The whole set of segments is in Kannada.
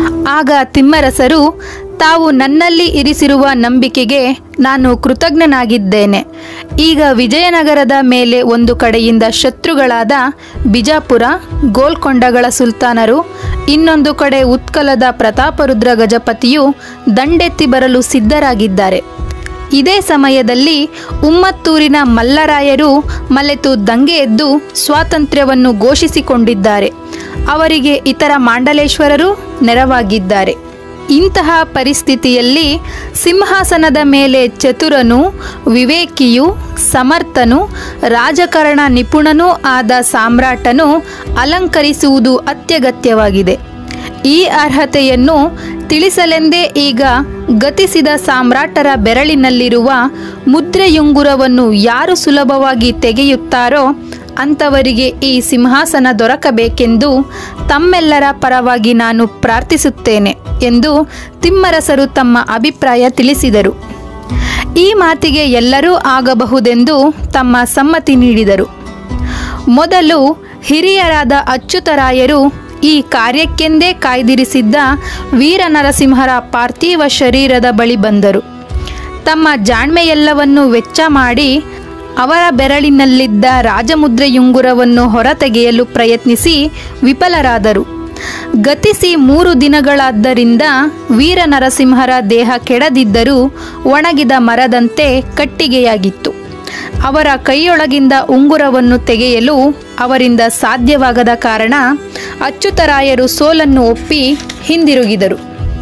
ಆಗ ತಿಮ್ಮರಸರು ತಾವು ನನ್ನಲ್ಲಿ ಇರಿಸಿರುವ ನಂಬಿಕೆಗೆ ನಾನು ಕೃತಜ್ಞನಾಗಿದ್ದೇನೆ ಈಗ ವಿಜಯನಗರದ ಮೇಲೆ ಒಂದು ಕಡೆಯಿಂದ ಶತ್ರುಗಳಾದ ಬಿಜಾಪುರ ಗೋಲ್ಕೊಂಡಗಳ ಸುಲ್ತಾನರು ಇನ್ನೊಂದು ಕಡೆ ಉತ್ಕಲದ ಪ್ರತಾಪರುದ್ರ ಗಜಪತಿಯು ದಂಡೆತ್ತಿ ಬರಲು ಸಿದ್ಧರಾಗಿದ್ದಾರೆ ಇದೇ ಸಮಯದಲ್ಲಿ ಉಮ್ಮತ್ತೂರಿನ ಮಲ್ಲರಾಯರು ಮಲೆತು ದಂಗೆ ಎದ್ದು ಸ್ವಾತಂತ್ರ್ಯವನ್ನು ಘೋಷಿಸಿಕೊಂಡಿದ್ದಾರೆ ಅವರಿಗೆ ಇತರ ಮಾಂಡಲೇಶ್ವರರು ನೆರವಾಗಿದ್ದಾರೆ ಇಂತಹ ಪರಿಸ್ಥಿತಿಯಲ್ಲಿ ಸಿಂಹಾಸನದ ಮೇಲೆ ಚತುರನು ವಿವೇಕಿಯು ಸಮರ್ಥನು ರಾಜಕಾರಣ ನಿಪುಣನೂ ಆದ ಸಾಮ್ರಾಟನು ಅಲಂಕರಿಸುವುದು ಅತ್ಯಗತ್ಯವಾಗಿದೆ ಈ ಅರ್ಹತೆಯನ್ನು ತಿಳಿಸಲೆಂದೇ ಈಗ ಗತಿಸಿದ ಸಾಮ್ರಾಟರ ಬೆರಳಿನಲ್ಲಿರುವ ಮುದ್ರೆಯುಂಗುರವನ್ನು ಯಾರು ಸುಲಭವಾಗಿ ತೆಗೆಯುತ್ತಾರೋ ಅಂಥವರಿಗೆ ಈ ಸಿಂಹಾಸನ ದೊರಕಬೇಕೆಂದು ತಮ್ಮೆಲ್ಲರ ಪರವಾಗಿ ನಾನು ಪ್ರಾರ್ಥಿಸುತ್ತೇನೆ ಎಂದು ತಿಮ್ಮರಸರು ತಮ್ಮ ಅಭಿಪ್ರಾಯ ತಿಳಿಸಿದರು ಈ ಮಾತಿಗೆ ಎಲ್ಲರೂ ಆಗಬಹುದೆಂದು ತಮ್ಮ ಸಮ್ಮತಿ ನೀಡಿದರು ಮೊದಲು ಹಿರಿಯರಾದ ಅಚ್ಯುತರಾಯರು ಈ ಕಾರ್ಯಕ್ಕೆಂದೇ ಕಾಯ್ದಿರಿಸಿದ್ದ ವೀರ ನರಸಿಂಹರ ಪಾರ್ಥಿವ ಶರೀರದ ಬಳಿ ಬಂದರು ತಮ್ಮ ಜಾಣ್ಮೆಯೆಲ್ಲವನ್ನು ವೆಚ್ಚ ಮಾಡಿ ಅವರ ಬೆರಳಿನಲ್ಲಿದ್ದ ರಾಜಮುದ್ರೆಯುಂಗುರವನ್ನು ಹೊರತೆಗೆಯಲು ಪ್ರಯತ್ನಿಸಿ ವಿಫಲರಾದರು ಗತಿಸಿ ಮೂರು ದಿನಗಳಾದ್ದರಿಂದ ವೀರ ನರಸಿಂಹರ ದೇಹ ಕೆಡದಿದ್ದರೂ ಒಣಗಿದ ಮರದಂತೆ ಕಟ್ಟಿಗೆಯಾಗಿತ್ತು ಅವರ ಕೈಯೊಳಗಿಂದ ಉಂಗುರವನ್ನು ತೆಗೆಯಲು ಅವರಿಂದ ಸಾಧ್ಯವಾಗದ ಕಾರಣ ಅಚ್ಯುತರಾಯರು ಸೋಲನ್ನು ಒಪ್ಪಿ ಹಿಂದಿರುಗಿದರು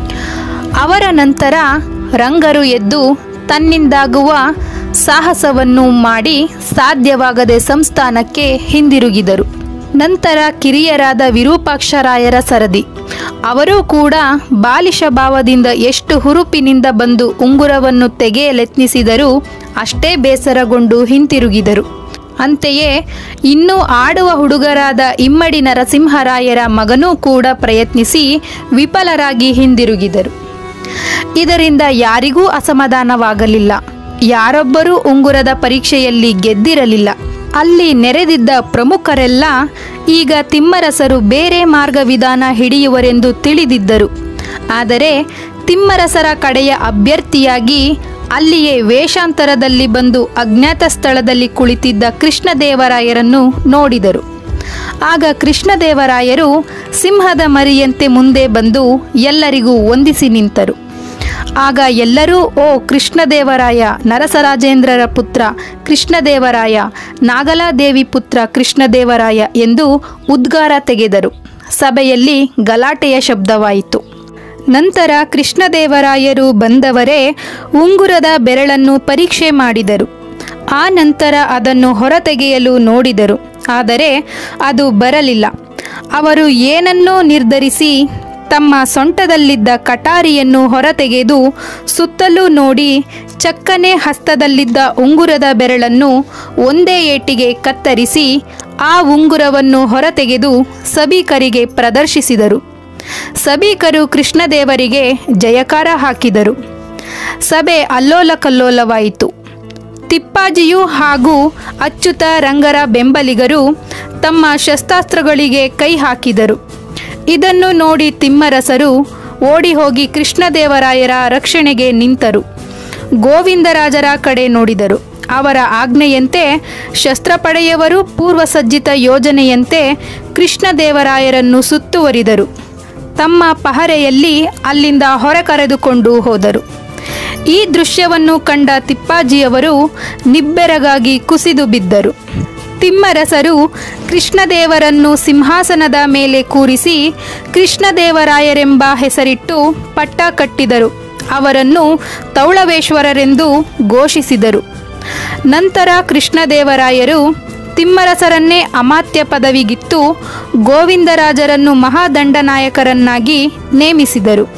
ಅವರ ನಂತರ ರಂಗರು ಎದ್ದು ತನ್ನಿಂದಾಗುವ ಸಾಹಸವನ್ನು ಮಾಡಿ ಸಾಧ್ಯವಾಗದೆ ಸಂಸ್ಥಾನಕ್ಕೆ ಹಿಂದಿರುಗಿದರು ನಂತರ ಕಿರಿಯರಾದ ವಿರೂಪಾಕ್ಷರಾಯರ ಸರದಿ ಅವರೂ ಕೂಡ ಬಾಲಿಶ ಭಾವದಿಂದ ಎಷ್ಟು ಹುರುಪಿನಿಂದ ಬಂದು ಉಂಗುರವನ್ನು ತೆಗೆಯಲೆತ್ನಿಸಿದರೂ ಅಷ್ಟೇ ಬೇಸರಗೊಂಡು ಹಿಂತಿರುಗಿದರು ಅಂತೆಯೇ ಇನ್ನೂ ಆಡುವ ಹುಡುಗರಾದ ಇಮ್ಮಡಿ ನರಸಿಂಹರಾಯರ ಮಗನೂ ಕೂಡ ಪ್ರಯತ್ನಿಸಿ ವಿಫಲರಾಗಿ ಹಿಂದಿರುಗಿದರು ಇದರಿಂದ ಯಾರಿಗೂ ಅಸಮಾಧಾನವಾಗಲಿಲ್ಲ ಯಾರೊಬ್ಬರೂ ಉಂಗುರದ ಪರೀಕ್ಷೆಯಲ್ಲಿ ಗೆದ್ದಿರಲಿಲ್ಲ ಅಲ್ಲಿ ನೆರೆದಿದ್ದ ಪ್ರಮುಖರೆಲ್ಲ ಈಗ ತಿಮ್ಮರಸರು ಬೇರೆ ಮಾರ್ಗವಿಧಾನ ಹಿಡಿಯುವರೆಂದು ತಿಳಿದಿದ್ದರು ಆದರೆ ತಿಮ್ಮರಸರ ಕಡೆಯ ಅಭ್ಯರ್ಥಿಯಾಗಿ ಅಲ್ಲಿಯೇ ವೇಷಾಂತರದಲ್ಲಿ ಬಂದು ಅಜ್ಞಾತ ಸ್ಥಳದಲ್ಲಿ ಕುಳಿತಿದ್ದ ಕೃಷ್ಣದೇವರಾಯರನ್ನು ನೋಡಿದರು ಆಗ ಕೃಷ್ಣದೇವರಾಯರು ಸಿಂಹದ ಮರಿಯಂತೆ ಮುಂದೆ ಬಂದು ಎಲ್ಲರಿಗೂ ವಂದಿಸಿ ನಿಂತರು ಆಗ ಎಲ್ಲರೂ ಓ ಕೃಷ್ಣದೇವರಾಯ ನರಸರಾಜೇಂದ್ರರ ಪುತ್ರ ಕೃಷ್ಣದೇವರಾಯ ನಾಗಲಾದೇವಿ ಪುತ್ರ ಕೃಷ್ಣದೇವರಾಯ ಎಂದು ಉದ್ಗಾರ ತೆಗೆದರು ಸಭೆಯಲ್ಲಿ ಗಲಾಟೆಯ ಶಬ್ದವಾಯಿತು ನಂತರ ಕೃಷ್ಣದೇವರಾಯರು ಬಂದವರೇ ಉಂಗುರದ ಬೆರಳನ್ನು ಪರೀಕ್ಷೆ ಮಾಡಿದರು ಆ ನಂತರ ಅದನ್ನು ಹೊರತೆಗೆಯಲು ನೋಡಿದರು ಆದರೆ ಅದು ಬರಲಿಲ್ಲ ಅವರು ಏನನ್ನೋ ನಿರ್ಧರಿಸಿ ತಮ್ಮ ಸೊಂಟದಲ್ಲಿದ್ದ ಕಟಾರಿಯನ್ನು ಹೊರತೆಗೆದು ಸುತ್ತಲೂ ನೋಡಿ ಚಕ್ಕನೆ ಹಸ್ತದಲ್ಲಿದ್ದ ಉಂಗುರದ ಬೆರಳನ್ನು ಒಂದೇ ಏಟಿಗೆ ಕತ್ತರಿಸಿ ಆ ಉಂಗುರವನ್ನು ಹೊರತೆಗೆದು ಸಭಿಕರಿಗೆ ಪ್ರದರ್ಶಿಸಿದರು ಸಭಿಕರು ಕೃಷ್ಣದೇವರಿಗೆ ಜಯಕಾರ ಹಾಕಿದರು ಸಭೆ ಅಲ್ಲೋಲ ಕಲ್ಲೋಲವಾಯಿತು ತಿಪ್ಪಾಜಿಯು ಹಾಗೂ ಅಚ್ಯುತ ರಂಗರ ಬೆಂಬಲಿಗರು ತಮ್ಮ ಶಸ್ತ್ರಾಸ್ತ್ರಗಳಿಗೆ ಕೈ ಹಾಕಿದರು ಇದನ್ನು ನೋಡಿ ತಿಮ್ಮರಸರು ಓಡಿ ಹೋಗಿ ಕೃಷ್ಣದೇವರಾಯರ ರಕ್ಷಣೆಗೆ ನಿಂತರು ಗೋವಿಂದರಾಜರ ಕಡೆ ನೋಡಿದರು ಅವರ ಆಜ್ಞೆಯಂತೆ ಶಸ್ತ್ರಪಡೆಯವರು ಪೂರ್ವಸಜ್ಜಿತ ಯೋಜನೆಯಂತೆ ಕೃಷ್ಣದೇವರಾಯರನ್ನು ಸುತ್ತುವರಿದರು ತಮ್ಮ ಪಹರೆಯಲ್ಲಿ ಅಲ್ಲಿಂದ ಹೊರ ಕರೆದುಕೊಂಡು ಹೋದರು ಈ ದೃಶ್ಯವನ್ನು ಕಂಡ ತಿಪ್ಪಾಜಿಯವರು ನಿಬ್ಬೆರಗಾಗಿ ಕುಸಿದು ಬಿದ್ದರು ತಿಮ್ಮರಸರು ಕೃಷ್ಣದೇವರನ್ನು ಸಿಂಹಾಸನದ ಮೇಲೆ ಕೂರಿಸಿ ಕೃಷ್ಣದೇವರಾಯರೆಂಬ ಹೆಸರಿಟ್ಟು ಪಟ್ಟ ಕಟ್ಟಿದರು ಅವರನ್ನು ತೌಳವೇಶ್ವರರೆಂದು ಘೋಷಿಸಿದರು ನಂತರ ಕೃಷ್ಣದೇವರಾಯರು ತಿಮ್ಮರಸರನ್ನೇ ಅಮಾತ್ಯ ಪದವಿಗಿತ್ತು ಗೋವಿಂದರಾಜರನ್ನು ಮಹಾದಂಡನಾಯಕರನ್ನಾಗಿ ನೇಮಿಸಿದರು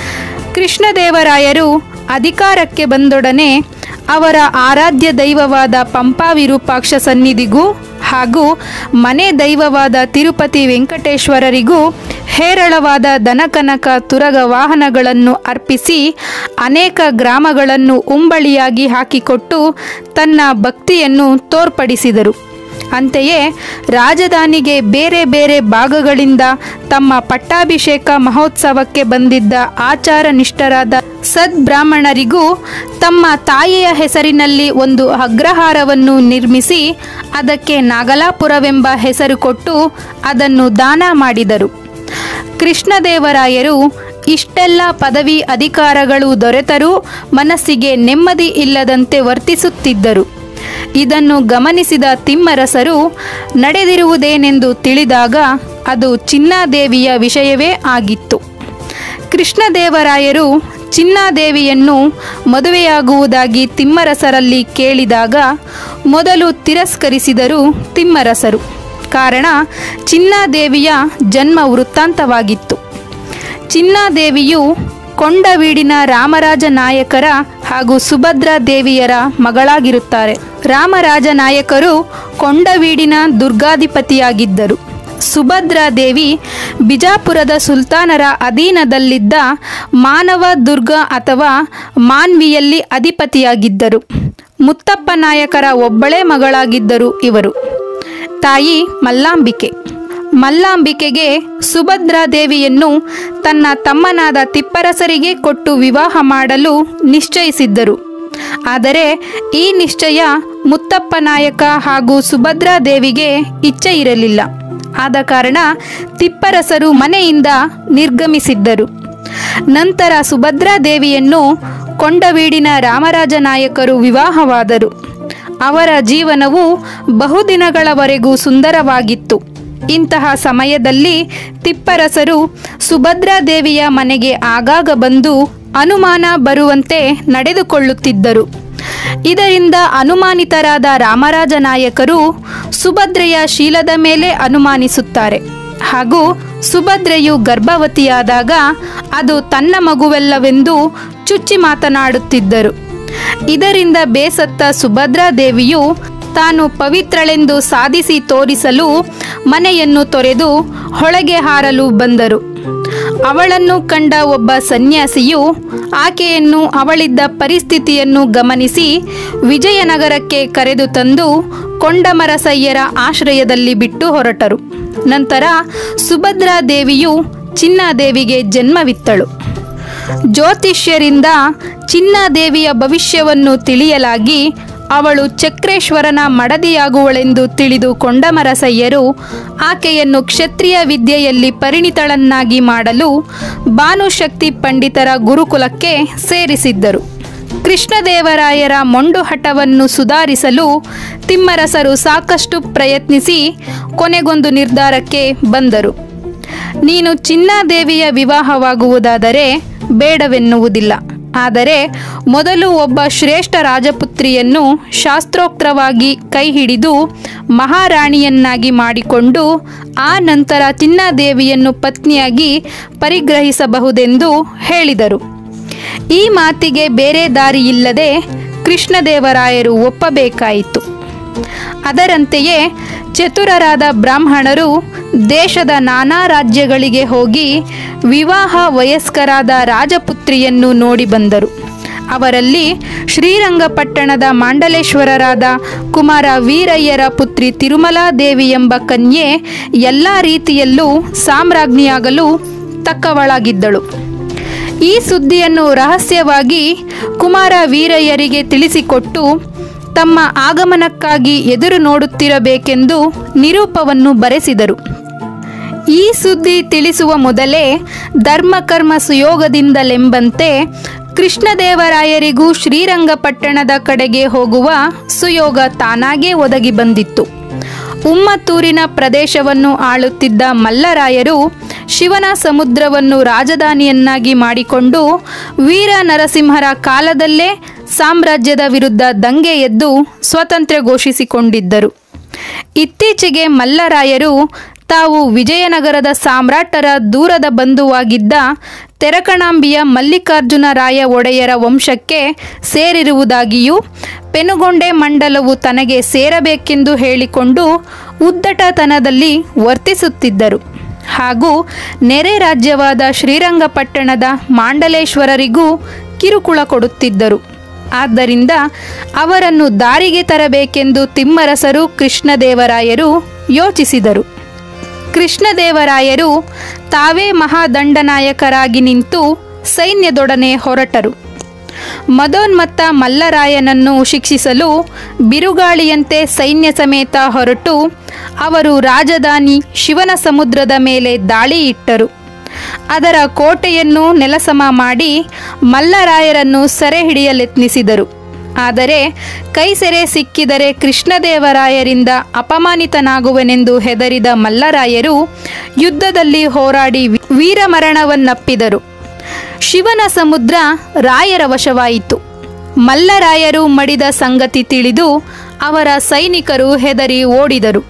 ಕೃಷ್ಣದೇವರಾಯರು ಅಧಿಕಾರಕ್ಕೆ ಬಂದೊಡನೆ ಅವರ ಆರಾಧ್ಯ ದೈವವಾದ ಪಂಪಾ ವಿರೂಪಾಕ್ಷ ಸನ್ನಿಧಿಗೂ ಹಾಗೂ ಮನೆ ದೈವವಾದ ತಿರುಪತಿ ವೆಂಕಟೇಶ್ವರರಿಗೂ ಹೇರಳವಾದ ದನಕನಕ ತುರಗ ವಾಹನಗಳನ್ನು ಅರ್ಪಿಸಿ ಅನೇಕ ಗ್ರಾಮಗಳನ್ನು ಉಂಬಳಿಯಾಗಿ ಹಾಕಿಕೊಟ್ಟು ತನ್ನ ಭಕ್ತಿಯನ್ನು ತೋರ್ಪಡಿಸಿದರು ಅಂತೆಯೇ ರಾಜಧಾನಿಗೆ ಬೇರೆ ಬೇರೆ ಭಾಗಗಳಿಂದ ತಮ್ಮ ಪಟ್ಟಾಭಿಷೇಕ ಮಹೋತ್ಸವಕ್ಕೆ ಬಂದಿದ್ದ ಆಚಾರ ನಿಷ್ಠರಾದ ಸದ್ಬ್ರಾಹ್ಮಣರಿಗೂ ತಮ್ಮ ತಾಯಿಯ ಹೆಸರಿನಲ್ಲಿ ಒಂದು ಅಗ್ರಹಾರವನ್ನು ನಿರ್ಮಿಸಿ ಅದಕ್ಕೆ ನಾಗಲಾಪುರವೆಂಬ ಹೆಸರು ಕೊಟ್ಟು ಅದನ್ನು ದಾನ ಮಾಡಿದರು ಕೃಷ್ಣದೇವರಾಯರು ಇಷ್ಟೆಲ್ಲ ಪದವಿ ಅಧಿಕಾರಗಳು ದೊರೆತರೂ ಮನಸ್ಸಿಗೆ ನೆಮ್ಮದಿ ಇಲ್ಲದಂತೆ ವರ್ತಿಸುತ್ತಿದ್ದರು ಇದನ್ನು ಗಮನಿಸಿದ ತಿಮ್ಮರಸರು ನಡೆದಿರುವುದೇನೆಂದು ತಿಳಿದಾಗ ಅದು ಚಿನ್ನಾದೇವಿಯ ವಿಷಯವೇ ಆಗಿತ್ತು ಕೃಷ್ಣದೇವರಾಯರು ಚಿನ್ನಾದೇವಿಯನ್ನು ಮದುವೆಯಾಗುವುದಾಗಿ ತಿಮ್ಮರಸರಲ್ಲಿ ಕೇಳಿದಾಗ ಮೊದಲು ತಿರಸ್ಕರಿಸಿದರು ತಿಮ್ಮರಸರು ಕಾರಣ ಚಿನ್ನಾದೇವಿಯ ಜನ್ಮ ವೃತ್ತಾಂತವಾಗಿತ್ತು ಚಿನ್ನಾದೇವಿಯು ಕೊಂಡವೀಡಿನ ರಾಮರಾಜ ನಾಯಕರ ಹಾಗೂ ಸುಭದ್ರಾ ದೇವಿಯರ ಮಗಳಾಗಿರುತ್ತಾರೆ ರಾಮರಾಜ ನಾಯಕರು ಕೊಂಡವೀಡಿನ ದುರ್ಗಾಧಿಪತಿಯಾಗಿದ್ದರು ಸುಭದ್ರಾ ದೇವಿ ಬಿಜಾಪುರದ ಸುಲ್ತಾನರ ಅಧೀನದಲ್ಲಿದ್ದ ಮಾನವ ದುರ್ಗ ಅಥವಾ ಮಾನ್ವಿಯಲ್ಲಿ ಅಧಿಪತಿಯಾಗಿದ್ದರು ಮುತ್ತಪ್ಪ ನಾಯಕರ ಒಬ್ಬಳೇ ಮಗಳಾಗಿದ್ದರು ಇವರು ತಾಯಿ ಮಲ್ಲಾಂಬಿಕೆ ಮಲ್ಲಾಂಬಿಕೆಗೆ ಸುಭದ್ರಾ ದೇವಿಯನ್ನು ತನ್ನ ತಮ್ಮನಾದ ತಿಪ್ಪರಸರಿಗೆ ಕೊಟ್ಟು ವಿವಾಹ ಮಾಡಲು ನಿಶ್ಚಯಿಸಿದ್ದರು ಆದರೆ ಈ ನಿಶ್ಚಯ ಮುತ್ತಪ್ಪ ನಾಯಕ ಹಾಗೂ ಸುಭದ್ರಾ ದೇವಿಗೆ ಇಚ್ಛೆ ಇರಲಿಲ್ಲ ಆದ ಕಾರಣ ತಿಪ್ಪರಸರು ಮನೆಯಿಂದ ನಿರ್ಗಮಿಸಿದ್ದರು ನಂತರ ಸುಭದ್ರಾ ದೇವಿಯನ್ನು ಕೊಂಡವೀಡಿನ ರಾಮರಾಜ ನಾಯಕರು ವಿವಾಹವಾದರು ಅವರ ಜೀವನವು ಬಹುದಿನಗಳವರೆಗೂ ಸುಂದರವಾಗಿತ್ತು ಇಂತಹ ಸಮಯದಲ್ಲಿ ತಿಪ್ಪರಸರು ಸುಭದ್ರಾ ದೇವಿಯ ಮನೆಗೆ ಆಗಾಗ ಬಂದು ಅನುಮಾನ ಬರುವಂತೆ ನಡೆದುಕೊಳ್ಳುತ್ತಿದ್ದರು ಇದರಿಂದ ಅನುಮಾನಿತರಾದ ರಾಮರಾಜ ನಾಯಕರು ಸುಭದ್ರೆಯ ಶೀಲದ ಮೇಲೆ ಅನುಮಾನಿಸುತ್ತಾರೆ ಹಾಗೂ ಸುಭದ್ರೆಯು ಗರ್ಭವತಿಯಾದಾಗ ಅದು ತನ್ನ ಮಗುವೆಲ್ಲವೆಂದು ಚುಚ್ಚಿ ಮಾತನಾಡುತ್ತಿದ್ದರು ಇದರಿಂದ ಬೇಸತ್ತ ಸುಭದ್ರಾ ದೇವಿಯು ತಾನು ಪವಿತ್ರಳೆಂದು ಸಾಧಿಸಿ ತೋರಿಸಲು ಮನೆಯನ್ನು ತೊರೆದು ಹೊಳಗೆ ಹಾರಲು ಬಂದರು ಅವಳನ್ನು ಕಂಡ ಒಬ್ಬ ಸನ್ಯಾಸಿಯು ಆಕೆಯನ್ನು ಅವಳಿದ್ದ ಪರಿಸ್ಥಿತಿಯನ್ನು ಗಮನಿಸಿ ವಿಜಯನಗರಕ್ಕೆ ಕರೆದು ತಂದು ಕೊಂಡಮರಸಯ್ಯರ ಆಶ್ರಯದಲ್ಲಿ ಬಿಟ್ಟು ಹೊರಟರು ನಂತರ ಸುಭದ್ರಾ ದೇವಿಯು ಚಿನ್ನಾದೇವಿಗೆ ಜನ್ಮವಿತ್ತಳು ಜ್ಯೋತಿಷ್ಯರಿಂದ ಚಿನ್ನಾದೇವಿಯ ಭವಿಷ್ಯವನ್ನು ತಿಳಿಯಲಾಗಿ ಅವಳು ಚಕ್ರೇಶ್ವರನ ಮಡದಿಯಾಗುವಳೆಂದು ತಿಳಿದು ಕೊಂಡಮರಸಯ್ಯರು ಆಕೆಯನ್ನು ಕ್ಷತ್ರಿಯ ವಿದ್ಯೆಯಲ್ಲಿ ಪರಿಣಿತಳನ್ನಾಗಿ ಮಾಡಲು ಭಾನುಶಕ್ತಿ ಪಂಡಿತರ ಗುರುಕುಲಕ್ಕೆ ಸೇರಿಸಿದ್ದರು ಕೃಷ್ಣದೇವರಾಯರ ಮೊಂಡು ಹಠವನ್ನು ಸುಧಾರಿಸಲು ತಿಮ್ಮರಸರು ಸಾಕಷ್ಟು ಪ್ರಯತ್ನಿಸಿ ಕೊನೆಗೊಂದು ನಿರ್ಧಾರಕ್ಕೆ ಬಂದರು ನೀನು ಚಿನ್ನಾದೇವಿಯ ವಿವಾಹವಾಗುವುದಾದರೆ ಬೇಡವೆನ್ನುವುದಿಲ್ಲ ಆದರೆ ಮೊದಲು ಒಬ್ಬ ಶ್ರೇಷ್ಠ ರಾಜಪುತ್ರಿಯನ್ನು ಶಾಸ್ತ್ರೋಕ್ತವಾಗಿ ಕೈ ಹಿಡಿದು ಮಹಾರಾಣಿಯನ್ನಾಗಿ ಮಾಡಿಕೊಂಡು ಆ ನಂತರ ಚಿನ್ನಾದೇವಿಯನ್ನು ಪತ್ನಿಯಾಗಿ ಪರಿಗ್ರಹಿಸಬಹುದೆಂದು ಹೇಳಿದರು ಈ ಮಾತಿಗೆ ಬೇರೆ ದಾರಿಯಿಲ್ಲದೆ ಕೃಷ್ಣದೇವರಾಯರು ಒಪ್ಪಬೇಕಾಯಿತು ಅದರಂತೆಯೇ ಚತುರರಾದ ಬ್ರಾಹ್ಮಣರು ದೇಶದ ನಾನಾ ರಾಜ್ಯಗಳಿಗೆ ಹೋಗಿ ವಿವಾಹ ವಯಸ್ಕರಾದ ರಾಜಪುತ್ರಿಯನ್ನು ನೋಡಿ ಬಂದರು ಅವರಲ್ಲಿ ಶ್ರೀರಂಗಪಟ್ಟಣದ ಮಾಂಡಲೇಶ್ವರರಾದ ಕುಮಾರ ವೀರಯ್ಯರ ಪುತ್ರಿ ತಿರುಮಲಾದೇವಿ ಎಂಬ ಕನ್ಯೆ ಎಲ್ಲ ರೀತಿಯಲ್ಲೂ ಸಾಮ್ರಾಜ್ಞಿಯಾಗಲು ತಕ್ಕವಳಾಗಿದ್ದಳು ಈ ಸುದ್ದಿಯನ್ನು ರಹಸ್ಯವಾಗಿ ಕುಮಾರ ವೀರಯ್ಯರಿಗೆ ತಿಳಿಸಿಕೊಟ್ಟು ತಮ್ಮ ಆಗಮನಕ್ಕಾಗಿ ಎದುರು ನೋಡುತ್ತಿರಬೇಕೆಂದು ನಿರೂಪವನ್ನು ಬರೆಸಿದರು ಈ ಸುದ್ದಿ ತಿಳಿಸುವ ಮೊದಲೇ ಧರ್ಮಕರ್ಮ ಸುಯೋಗದಿಂದಲೆಂಬಂತೆ ಕೃಷ್ಣದೇವರಾಯರಿಗೂ ಶ್ರೀರಂಗಪಟ್ಟಣದ ಕಡೆಗೆ ಹೋಗುವ ಸುಯೋಗ ತಾನಾಗೇ ಒದಗಿ ಬಂದಿತ್ತು ಉಮ್ಮತ್ತೂರಿನ ಪ್ರದೇಶವನ್ನು ಆಳುತ್ತಿದ್ದ ಮಲ್ಲರಾಯರು ಶಿವನ ಸಮುದ್ರವನ್ನು ರಾಜಧಾನಿಯನ್ನಾಗಿ ಮಾಡಿಕೊಂಡು ವೀರ ನರಸಿಂಹರ ಕಾಲದಲ್ಲೇ ಸಾಮ್ರಾಜ್ಯದ ವಿರುದ್ಧ ದಂಗೆ ಎದ್ದು ಸ್ವಾತಂತ್ರ್ಯ ಘೋಷಿಸಿಕೊಂಡಿದ್ದರು ಇತ್ತೀಚೆಗೆ ಮಲ್ಲರಾಯರು ತಾವು ವಿಜಯನಗರದ ಸಾಮ್ರಾಟರ ದೂರದ ಬಂಧುವಾಗಿದ್ದ ತೆರಕಣಾಂಬಿಯ ಮಲ್ಲಿಕಾರ್ಜುನ ರಾಯ ಒಡೆಯರ ವಂಶಕ್ಕೆ ಸೇರಿರುವುದಾಗಿಯೂ ಪೆನುಗೊಂಡೆ ಮಂಡಲವು ತನಗೆ ಸೇರಬೇಕೆಂದು ಹೇಳಿಕೊಂಡು ಉದ್ದಟತನದಲ್ಲಿ ವರ್ತಿಸುತ್ತಿದ್ದರು ಹಾಗೂ ನೆರೆ ರಾಜ್ಯವಾದ ಶ್ರೀರಂಗಪಟ್ಟಣದ ಮಾಂಡಲೇಶ್ವರರಿಗೂ ಕಿರುಕುಳ ಕೊಡುತ್ತಿದ್ದರು ಆದ್ದರಿಂದ ಅವರನ್ನು ದಾರಿಗೆ ತರಬೇಕೆಂದು ತಿಮ್ಮರಸರು ಕೃಷ್ಣದೇವರಾಯರು ಯೋಚಿಸಿದರು ಕೃಷ್ಣದೇವರಾಯರು ತಾವೇ ಮಹಾದಂಡನಾಯಕರಾಗಿ ನಿಂತು ಸೈನ್ಯದೊಡನೆ ಹೊರಟರು ಮದೋನ್ಮತ್ತ ಮಲ್ಲರಾಯನನ್ನು ಶಿಕ್ಷಿಸಲು ಬಿರುಗಾಳಿಯಂತೆ ಸೈನ್ಯ ಸಮೇತ ಹೊರಟು ಅವರು ರಾಜಧಾನಿ ಶಿವನ ಸಮುದ್ರದ ಮೇಲೆ ದಾಳಿ ಇಟ್ಟರು ಅದರ ಕೋಟೆಯನ್ನು ನೆಲಸಮ ಮಾಡಿ ಮಲ್ಲರಾಯರನ್ನು ಸೆರೆ ಹಿಡಿಯಲೆತ್ನಿಸಿದರು ಆದರೆ ಕೈ ಸೆರೆ ಸಿಕ್ಕಿದರೆ ಕೃಷ್ಣದೇವರಾಯರಿಂದ ಅಪಮಾನಿತನಾಗುವನೆಂದು ಹೆದರಿದ ಮಲ್ಲರಾಯರು ಯುದ್ಧದಲ್ಲಿ ಹೋರಾಡಿ ವೀರಮರಣವನ್ನಪ್ಪಿದರು ಶಿವನ ಸಮುದ್ರ ರಾಯರ ವಶವಾಯಿತು ಮಲ್ಲರಾಯರು ಮಡಿದ ಸಂಗತಿ ತಿಳಿದು ಅವರ ಸೈನಿಕರು ಹೆದರಿ ಓಡಿದರು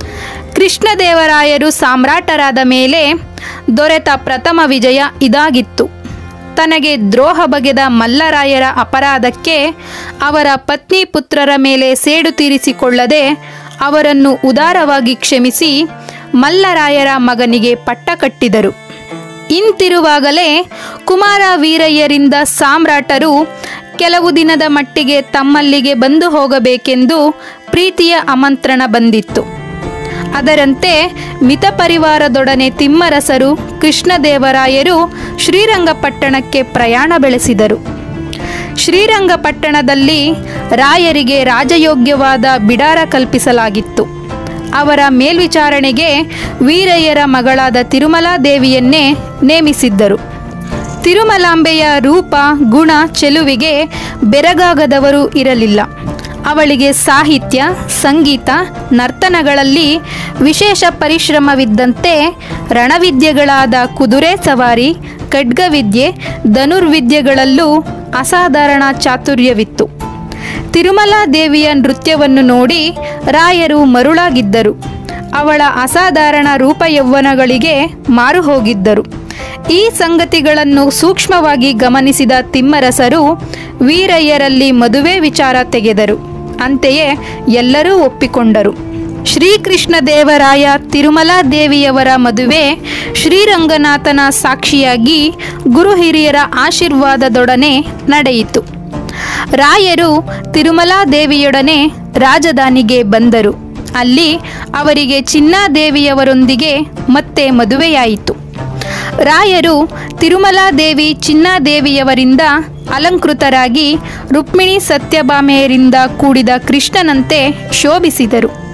ಕೃಷ್ಣದೇವರಾಯರು ಸಾಮ್ರಾಟರಾದ ಮೇಲೆ ದೊರೆತ ಪ್ರಥಮ ವಿಜಯ ಇದಾಗಿತ್ತು ತನಗೆ ದ್ರೋಹ ಬಗೆದ ಮಲ್ಲರಾಯರ ಅಪರಾಧಕ್ಕೆ ಅವರ ಪತ್ನಿ ಪುತ್ರರ ಮೇಲೆ ಸೇಡು ತೀರಿಸಿಕೊಳ್ಳದೆ ಅವರನ್ನು ಉದಾರವಾಗಿ ಕ್ಷಮಿಸಿ ಮಲ್ಲರಾಯರ ಮಗನಿಗೆ ಪಟ್ಟ ಕಟ್ಟಿದರು ಇಂತಿರುವಾಗಲೇ ಕುಮಾರ ವೀರಯ್ಯರಿಂದ ಸಾಮ್ರಾಟರು ಕೆಲವು ದಿನದ ಮಟ್ಟಿಗೆ ತಮ್ಮಲ್ಲಿಗೆ ಬಂದು ಹೋಗಬೇಕೆಂದು ಪ್ರೀತಿಯ ಆಮಂತ್ರಣ ಬಂದಿತ್ತು ಅದರಂತೆ ಮಿತಪರಿವಾರದೊಡನೆ ತಿಮ್ಮರಸರು ಕೃಷ್ಣದೇವರಾಯರು ಶ್ರೀರಂಗಪಟ್ಟಣಕ್ಕೆ ಪ್ರಯಾಣ ಬೆಳೆಸಿದರು ಶ್ರೀರಂಗಪಟ್ಟಣದಲ್ಲಿ ರಾಯರಿಗೆ ರಾಜಯೋಗ್ಯವಾದ ಬಿಡಾರ ಕಲ್ಪಿಸಲಾಗಿತ್ತು ಅವರ ಮೇಲ್ವಿಚಾರಣೆಗೆ ವೀರಯ್ಯರ ಮಗಳಾದ ತಿರುಮಲಾದೇವಿಯನ್ನೇ ನೇಮಿಸಿದ್ದರು ತಿರುಮಲಾಂಬೆಯ ರೂಪ ಗುಣ ಚೆಲುವಿಗೆ ಬೆರಗಾಗದವರು ಇರಲಿಲ್ಲ ಅವಳಿಗೆ ಸಾಹಿತ್ಯ ಸಂಗೀತ ನರ್ತನಗಳಲ್ಲಿ ವಿಶೇಷ ಪರಿಶ್ರಮವಿದ್ದಂತೆ ರಣವಿದ್ಯೆಗಳಾದ ಕುದುರೆ ಸವಾರಿ ಖಡ್ಗವಿದ್ಯೆ ಧನುರ್ವಿದ್ಯೆಗಳಲ್ಲೂ ಅಸಾಧಾರಣ ಚಾತುರ್ಯವಿತ್ತು ತಿರುಮಲಾ ದೇವಿಯ ನೃತ್ಯವನ್ನು ನೋಡಿ ರಾಯರು ಮರುಳಾಗಿದ್ದರು ಅವಳ ಅಸಾಧಾರಣ ರೂಪಯೌವನಗಳಿಗೆ ಮಾರು ಹೋಗಿದ್ದರು ಈ ಸಂಗತಿಗಳನ್ನು ಸೂಕ್ಷ್ಮವಾಗಿ ಗಮನಿಸಿದ ತಿಮ್ಮರಸರು ವೀರಯ್ಯರಲ್ಲಿ ಮದುವೆ ವಿಚಾರ ತೆಗೆದರು ಅಂತೆಯೇ ಎಲ್ಲರೂ ಒಪ್ಪಿಕೊಂಡರು ಶ್ರೀಕೃಷ್ಣ ದೇವರಾಯ ತಿರುಮಲಾ ದೇವಿಯವರ ಮದುವೆ ಶ್ರೀರಂಗನಾಥನ ಸಾಕ್ಷಿಯಾಗಿ ಗುರು ಹಿರಿಯರ ಆಶೀರ್ವಾದದೊಡನೆ ನಡೆಯಿತು ರಾಯರು ತಿರುಮಲಾ ದೇವಿಯೊಡನೆ ರಾಜಧಾನಿಗೆ ಬಂದರು ಅಲ್ಲಿ ಅವರಿಗೆ ಚಿನ್ನಾದೇವಿಯವರೊಂದಿಗೆ ಮತ್ತೆ ಮದುವೆಯಾಯಿತು ರಾಯರು ತಿರುಮಲಾ ದೇವಿ ಚಿನ್ನಾದೇವಿಯವರಿಂದ ಅಲಂಕೃತರಾಗಿ ರುಕ್ಮಿಣಿ ಸತ್ಯಭಾಮೆಯರಿಂದ ಕೂಡಿದ ಕೃಷ್ಣನಂತೆ ಶೋಭಿಸಿದರು